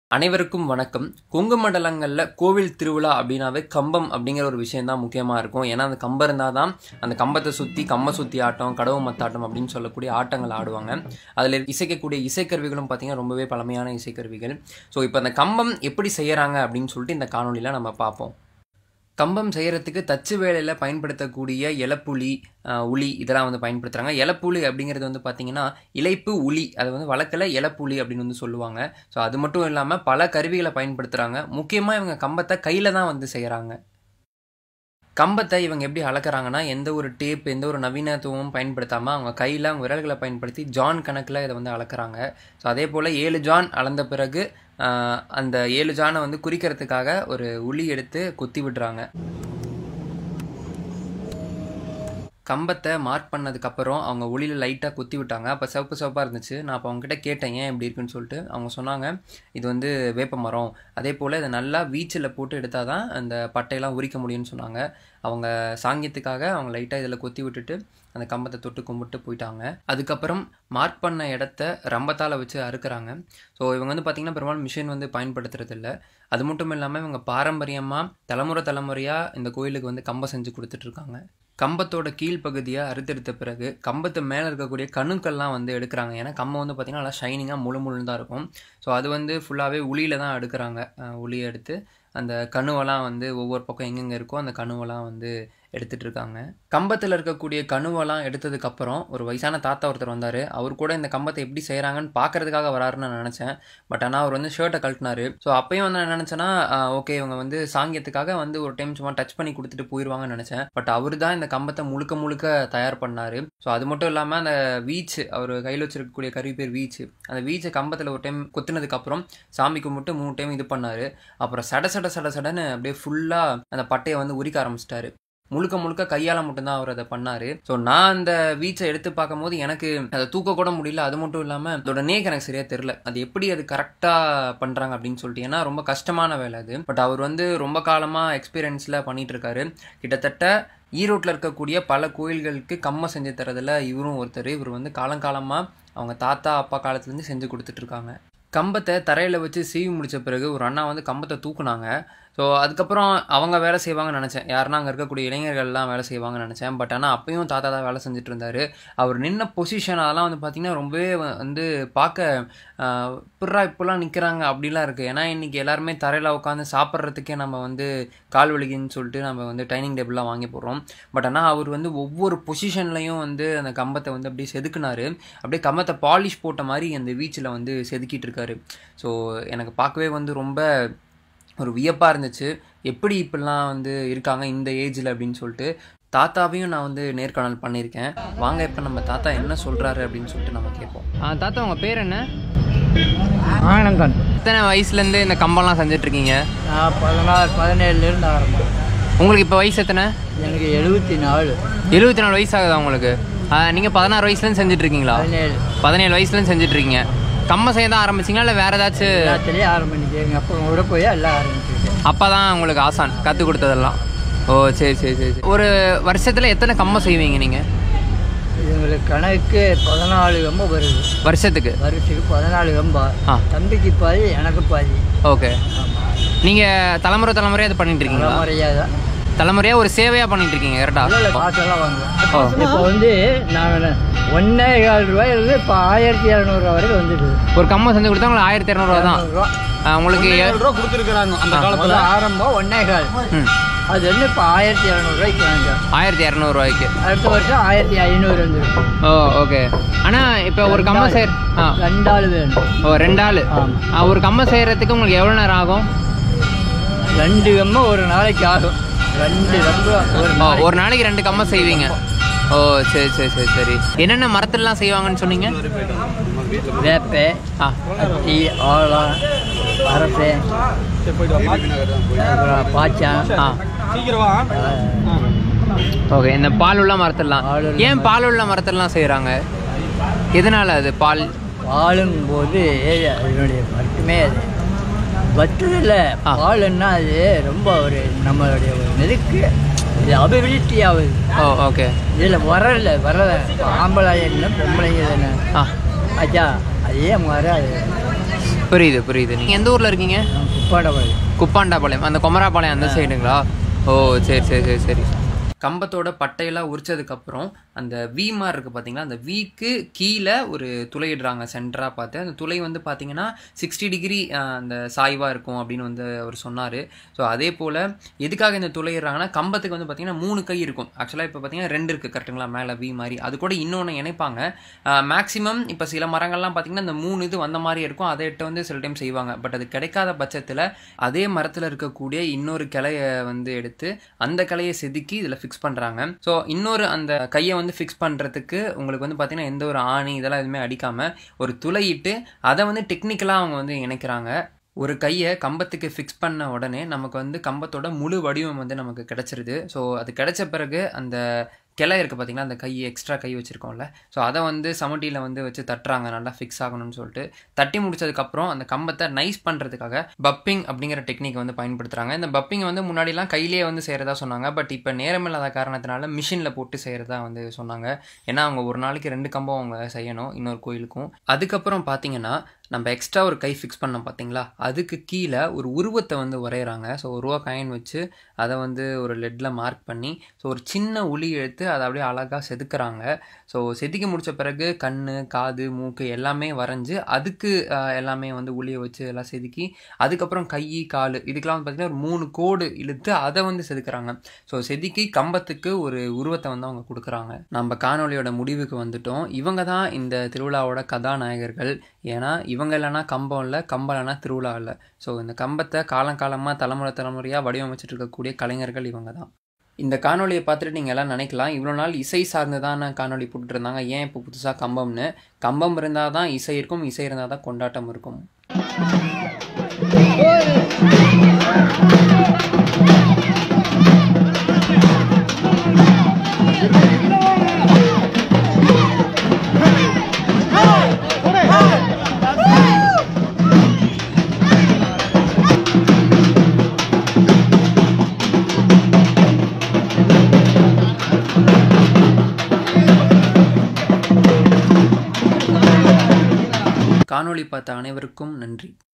அனைவருக்கும் வணக்கம் கொங்கு மண்டலங்களில் கோவில் திருவிழா அப்படின்னாவே கம்பம் அப்படிங்கிற ஒரு விஷயம் தான் முக்கியமாக இருக்கும் ஏன்னா அந்த கம்பம் இருந்தால் தான் அந்த கம்பத்தை சுற்றி கம்ப சுற்றி ஆட்டம் கடவு மத்தாட்டம் அப்படின்னு சொல்லக்கூடிய ஆட்டங்கள் ஆடுவாங்க அதில் இசைக்கக்கூடிய இசைக்கருவிகளும் பார்த்தீங்கன்னா ரொம்பவே பழமையான இசைக்கருவிகள் ஸோ இப்போ அந்த கம்பம் எப்படி செய்யறாங்க அப்படின்னு சொல்லிட்டு இந்த காணொலியில் நம்ம பார்ப்போம் கம்பம் செய்யறதுக்கு தச்சு வேலையில் பயன்படுத்தக்கூடிய இலப்புளி அஹ், உளி இதெல்லாம் வந்து பயன்படுத்துகிறாங்க இலப்புளி அப்படிங்கிறது வந்து பார்த்தீங்கன்னா இலைப்பு உளி அது வந்து வழக்கில் இலப்புளி அப்படின்னு வந்து சொல்லுவாங்க ஸோ அது மட்டும் இல்லாமல் பல கருவிகளை பயன்படுத்துகிறாங்க முக்கியமாக இவங்க கம்பத்தை கையில் தான் வந்து செய்கிறாங்க கம்பத்தை இவங்க எப்படி அளக்குறாங்கன்னா எந்த ஒரு டேப் எந்த ஒரு நவீனத்துவமும் பயன்படுத்தாமல் அவங்க கையில் அவங்க விரல்களை பயன்படுத்தி ஜான் கணக்கில் இதை வந்து அளக்குறாங்க ஸோ அதே போல் ஏழு ஜான் அளந்த பிறகு ஆஹ், அந்த ஏழு ஜானை வந்து குறிக்கிறதுக்காக ஒரு உளி எடுத்து குத்தி விடுறாங்க கம்பத்தை மார்க் பண்ணதுக்கப்புறம் அவங்க ஒளியில் லைட்டாக குத்தி விட்டாங்க அப்போ சிவப்பு சிவப்பாக இருந்துச்சு நான் அப்போ அவங்ககிட்ட கேட்டேன் ஏன் இப்படி இருக்குன்னு சொல்லிட்டு அவங்க சொன்னாங்க இது வந்து வேப்ப மரம் அதே போல் இதை நல்லா வீச்சில் போட்டு எடுத்தால் தான் அந்த பட்டையெல்லாம் உரிக்க முடியும்னு சொன்னாங்க அவங்க சாங்கியத்துக்காக அவங்க லைட்டாக இதில் கொத்தி விட்டுட்டு அந்த கம்பத்தை தொட்டு கும்பிட்டு போயிட்டாங்க அதுக்கப்புறம் மார்க் பண்ண இடத்த ரம்பத்தால் வச்சு அறுக்குறாங்க ஸோ இவங்க வந்து பார்த்திங்கன்னா பெரும்பாலும் மிஷின் வந்து பயன்படுத்துறது இல்ல அது மட்டும் இல்லாமல் இவங்க பாரம்பரியமாக தலைமுறை தலைமுறையாக இந்த கோயிலுக்கு வந்து கம்பம் செஞ்சு கொடுத்துட்ருக்காங்க கம்பத்தோட கீழ்ப்பகுதியை அறுத்தெடுத்த பிறகு கம்பத்து மேலே இருக்கக்கூடிய கணுக்கள்லாம் வந்து எடுக்கிறாங்க ஏன்னா கம்பம் வந்து பார்த்திங்கன்னா நல்லா ஷைனிங்காக முழு முழுன்னு தான் இருக்கும் ஸோ அது வந்து ஃபுல்லாகவே உளியில் தான் எடுக்கிறாங்க அஹ் உளியை எடுத்து அந்த கணுவெல்லாம் வந்து ஒவ்வொரு பக்கம் எங்கெங்கே இருக்கோ அந்த கணுவெல்லாம் வந்து எடுத்துட்டு இருக்காங்க கம்பத்தில் இருக்கக்கூடிய கணுவெல்லாம் எடுத்ததுக்கப்புறம் ஒரு வயசான தாத்தா ஒருத்தர் வந்தார் அவர் கூட இந்த கம்பத்தை எப்படி செய்கிறாங்கன்னு பார்க்கறதுக்காக வராருன்னு நான் நினச்சேன் பட் ஆனால் அவர் வந்து ஷர்ட்டை கழட்டினாரு ஸோ அப்பயும் வந்து நான் நினச்சேன்னா ஓகே இவங்க வந்து சாங்கியத்துக்காக வந்து ஒரு டைம் சும்மா டச் பண்ணி கொடுத்துட்டு போயிடுவாங்கன்னு நினச்சேன் பட் அவர் தான் இந்த கம்பத்தை முழுக்க முழுக்க தயார் பண்ணார் ஸோ அது மட்டும் இல்லாமல் அந்த வீச்சு அவர் கையில் வச்சிருக்கக்கூடிய கருவி பேர் வீச்சு அந்த வீச்சை கம்பத்தில் ஒரு டைம் குத்துனதுக்கப்புறம் சாமி கும்பிட்டு மூணு டைம் இது பண்ணார் அப்புறம் சட சட சட சடன்னு அப்படியே ஃபுல்லாக அந்த பட்டையை வந்து உரிக்க ஆரம்பிச்சிட்டாரு முழுக்க முழுக்க கையால் மட்டும்தான் அவர் அதை பண்ணார் ஸோ நான் அந்த வீச்சை எடுத்து பார்க்கும்போது எனக்கு அதை தூக்க கூட முடியல அது மட்டும் இல்லாமல் அதோட நேக் எனக்கு சரியாக தெரில அது எப்படி அது கரெக்டாக பண்ணுறாங்க அப்படின்னு சொல்லிட்டு ஏன்னா ரொம்ப கஷ்டமான வேலை அது பட் அவர் வந்து ரொம்ப காலமாக எக்ஸ்பீரியன்ஸில் பண்ணிட்டு இருக்காரு கிட்டத்தட்ட ஈரோட்டில் இருக்கக்கூடிய பல கோயில்களுக்கு கம்மை செஞ்சு தரதுல இவரும் ஒருத்தர் இவர் வந்து காலங்காலமாக அவங்க தாத்தா அப்பா காலத்துலேருந்து செஞ்சு கொடுத்துட்டு இருக்காங்க கம்பத்தை தரையில் வச்சு சீவி முடிச்ச பிறகு ஒரு அண்ணா வந்து கம்பத்தை தூக்குனாங்க ஸோ அதுக்கப்புறம் அவங்க வேலை செய்வாங்கன்னு நினச்சேன் யாருன்னா அங்கே இருக்கக்கூடிய இளைஞர்கள்லாம் வேலை செய்வாங்கன்னு நினச்சேன் பட் ஆனால் அப்பயும் தாத்தா தான் வேலை செஞ்சுட்டு இருந்தார் அவர் நின்ன பொசிஷன் அதெல்லாம் வந்து பார்த்திங்கன்னா ரொம்பவே வ- வந்து பார்க்க புறா இப்போலாம் நிற்கிறாங்க அப்படிலாம் இருக்குது ஏன்னா இன்றைக்கி எல்லாருமே தரையில் உட்காந்து சாப்பிட்றதுக்கே நம்ம வந்து கால் வலிக்குன்னு சொல்லிட்டு நம்ம வந்து டைனிங் டேபிள்லாம் வாங்கி போடுறோம் பட் ஆனால் அவர் வந்து ஒவ்வொரு பொசிஷன்லையும் வந்து அந்த கம்பத்தை வந்து அப்படியே செதுக்குனாரு அப்படியே கம்பத்தை பாலிஷ் போட்ட மாதிரி அந்த வீச்சில் வந்து செதுக்கிட்டு இருக்காரு ஸோ எனக்கு பார்க்கவே வந்து ரொம்ப ஒரு வியப்பாக இருந்துச்சு எப்படி இப்படிலாம் வந்து இருக்காங்க இந்த ஏஜில் அப்படின்னு சொல்லிட்டு தாத்தாவையும் நான் வந்து நேர்காணல் பண்ணியிருக்கேன் வாங்க இப்போ நம்ம தாத்தா என்ன சொல்கிறாரு அப்படின்னு சொல்லிட்டு நம்ம கேட்போம் தாத்தா உங்கள் பேர் என்ன ஆனந்தன் எத்தனை வயசுலேருந்து இந்த கம்பம்லாம் செஞ்சிட்ருக்கீங்க நான் பதினாறு பதினேழுலேருந்து ஆரம்பம் உங்களுக்கு இப்போ வயசு எத்தனை எனக்கு எழுபத்தி நாலு எழுபத்தி நாலு வயசு ஆகுதா உங்களுக்கு நீங்கள் பதினாறு வயசுலேருந்து செஞ்சிட்ருக்கீங்களா பதினேழு பதினேழு வயசுலேருந்து செஞ்சிட்ருக்கீங்க கம்ப செய்ய தான் ஆரம்பிச்சிங்களா இல்லை வேறு ஏதாச்சும் எல்லாத்துலேயும் ஆரம்பிச்சு எங்கள் அப்பா கூட போய் எல்லாம் ஆரம்பிச்சிருக்கேன் அப்பா தான் உங்களுக்கு ஆசான் கற்றுக் கொடுத்ததெல்லாம் ஓ சரி சரி சரி சரி. ஒரு வருஷத்தில் எத்தனை கம்பம் செய்வீங்க நீங்கள் எங்களுக்கு கணக்கு பதினாலு கம்பு வருது வருஷத்துக்கு வருஷத்துக்கு பதினாலு கம்பா ஆ தம்பிக்கு பாதி எனக்கு பாதி ஓகே நீங்கள் தலைமுறை தலைமுறையாக இது பண்ணிட்டு இருக்கீங்களா தலைமுறையாக தான் தலைமுறையாக ஒரு சேவையாக பண்ணிட்டு இருக்கீங்க கரெக்டாக இல்லை காசெல்லாம் வாங்குவேன் ஓ இப்போ வந்து நான் ஒன்றே கால் ரூபாயிலிருந்து இப்போ ஆயிரத்தி இரநூறுவா வரைக்கும் வந்துடுது ஒரு கம்பம் செஞ்சு கொடுத்தா உங்களுக்கு ஆயிரத்தி இரநூறுவா தான் இரநூறுவா ஆ, உங்களுக்கு ஏ- கொடுத்துருக்குறாங்க அந்த காலத்துல முதல்ல ஆரம்பம் ஒன்றே கால் ம் அது வந்து இப்போ ஆயிரத்தி இரநூறுவாய்க்கு வாங்கிட்டேன் ஆயிரத்தி இரநூறுவாய்க்கு அடுத்த வருஷம் ஆயிரத்தி ஐநூறு வந்துடும் ஓ ஓகே ஆனால் இப்போ ஒரு கம்பம் செய்ய ஆ ரெண்டு ஆள் வேணும் ஓ ரெண்டு ஆள் ஆமா. ஒரு கம்பம் செய்கிறதுக்கு உங்களுக்கு எவ்வளோ நேரம் ஆகும் ரெண்டு கம்பு ஒரு நாளைக்கு ஆகும் ரெண்டு கம்பு ஒரு ஓ நாளைக்கு ஒரு நாளைக்கு ரெண்டு கம்பம் செய்வீங்க ஓ சரி சரி சரி சரி என்னென்ன மரத்துலலாம் செய்வாங்கன்னு சொன்னீங்க வேப்பை ஆ அத்தி ஆழம் அரசை அப்புறம் பாச்சான் ஆ சீக்கிரமா ஓகே இந்த பால் உள்ள மரத்துலாம் பால் உள்ள ஏன் பால் உள்ள மரத்துலாம் செய்கிறாங்க எதனால அது பால் பாலும் போது அதனுடைய மட்டுமே அது வற்றதில்ல ஆ. பாலுன்னா அது ரொம்ப ஒரு நம்மளுடைய ஒரு நெருக்கு இது அபிவிருத்தி ஆகுது ஓ ஓகே இதில் வரல வரல ஆம்பளை என்ன பொம்பளைங்க தானே ஆ ஆச்சா அதே மாதிரி அது புரியுது புரியுது நீங்கள் எந்த ஊரில் இருக்கீங்க குப்பாடபாளையம் குப்பாண்டாபாளையம் அந்த குமராபாளையம் அந்த சைடுங்களா ஓ சரி சரி சரி சரி கம்பத்தோட பட்டையெல்லாம் உரிச்சதுக்கப்புறம் அந்த வி மார் இருக்குது பார்த்தீங்களா அந்த வீக்கு கீழே ஒரு துளையிடுறாங்க சென்டராக பார்த்து அந்த துளை வந்து பார்த்தீங்கன்னா சிக்ஸ்டி டிகிரி அந்த சாய்வாக இருக்கும் அப்படின்னு வந்து அவர் சொன்னார் ஸோ அதே போல் எதுக்காக இந்த துளையிடுறாங்கன்னா கம்பத்துக்கு வந்து பார்த்தீங்கன்னா மூணு கை இருக்கும் ஆக்சுவலாக இப்போ பார்த்தீங்கன்னா ரெண்டு இருக்குது கரெக்டுங்களா மேலே வி மாதிரி அது கூட இன்னொன்று இணைப்பாங்க மேக்ஸிமம் இப்போ சில மரங்கள்லாம் பார்த்தீங்கன்னா இந்த மூணு இது வந்த மாதிரி இருக்கும் அதை இட்டு வந்து சில டைம் செய்வாங்க பட் அது கிடைக்காத பட்சத்தில் அதே மரத்தில் இருக்கக்கூடிய இன்னொரு கிளையை வந்து எடுத்து அந்த கிளையை செதுக்கி இதில் ஃபிக்ஸ் பண்ணுறாங்க ஸோ இன்னொரு அந்த கையை வந்து ஃபிக்ஸ் பண்ணுறதுக்கு உங்களுக்கு வந்து பார்த்தீங்கன்னா எந்த ஒரு ஆணி இதெல்லாம் எதுவுமே அடிக்காமல் ஒரு துளையிட்டு அதை வந்து டெக்னிக்கலாக அவங்க வந்து இணைக்கிறாங்க ஒரு கையை கம்பத்துக்கு ஃபிக்ஸ் பண்ண உடனே நமக்கு வந்து கம்பத்தோட முழு வடிவம் வந்து நமக்கு கிடச்சிருது ஸோ அது கிடைச்ச பிறகு அந்த கிளை இருக்குது பார்த்தீங்களா அந்த கை எக்ஸ்ட்ரா கை வச்சுருக்கோம்ல ஸோ அதை வந்து சமட்டியில் வந்து வச்சு தட்டுறாங்க நல்லா ஃபிக்ஸ் ஆகணும்னு சொல்லிட்டு தட்டி முடிச்சதுக்கப்புறம் அந்த கம்பத்தை நைஸ் பண்ணுறதுக்காக பப்பிங் அப்படிங்கிற டெக்னிக் வந்து பயன்படுத்துகிறாங்க இந்த பப்பிங்கை வந்து முன்னாடிலாம் கையிலேயே வந்து செய்கிறதா சொன்னாங்க பட் இப்போ நேரமில்லாத காரணத்தினால மிஷினில் போட்டு செய்கிறதா வந்து சொன்னாங்க ஏன்னா அவங்க ஒரு நாளைக்கு ரெண்டு கம்பம் அவங்க செய்யணும் இன்னொரு கோயிலுக்கும் அதுக்கப்புறம் பார்த்தீங்கன்னா நம்ம எக்ஸ்ட்ரா ஒரு கை ஃபிக்ஸ் பண்ணோம் பார்த்தீங்களா அதுக்கு கீழே ஒரு உருவத்தை வந்து வரைகிறாங்க ஸோ ஒரு ரூபா காயின் வச்சு அதை வந்து ஒரு லெட்டில் மார்க் பண்ணி ஸோ ஒரு சின்ன உளி எடுத்து அதை அப்படியே அழகாக செதுக்குறாங்க ஸோ செதுக்கி முடித்த பிறகு கண் காது மூக்கு எல்லாமே வரைஞ்சி அதுக்கு ஆஹ், எல்லாமே வந்து உளியை வச்சு எல்லாம் செதுக்கி அதுக்கப்புறம் கை கால் இதுக்கெல்லாம் வந்து பார்த்திங்கன்னா ஒரு மூணு கோடு இழுத்து அதை வந்து செதுக்குறாங்க ஸோ செதுக்கி கம்பத்துக்கு ஒரு உருவத்தை வந்து அவங்க கொடுக்குறாங்க நம்ம காணொளியோட முடிவுக்கு வந்துட்டோம் இவங்க தான் இந்த திருவிழாவோட கதாநாயகர்கள் ஏன்னா இவங்க இல்லைனா கம்பம் இல்லை கம்பம் இல்லைனா திருவிழா இல்லை ஸோ இந்த கம்பத்தை காலங்காலமாக தலைமுறை தலைமுறையாக வடிவமைச்சிட்டு இருக்கக்கூடிய கலைஞர்கள் இவங்க தான் இந்த காணொளியை பார்த்துட்டு நீங்கள் எல்லாம் நினைக்கலாம் இவ்வளோ நாள் இசை சார்ந்து தான் காணொளி போட்டுட்டு இருந்தாங்க ஏன் இப்போ புதுசாக கம்பம்னு கம்பம் இருந்தால் தான் இசை இருக்கும் இசை இருந்தால் தான் கொண்டாட்டம் இருக்கும் காணொளி பார்த்த அனைவருக்கும் நன்றி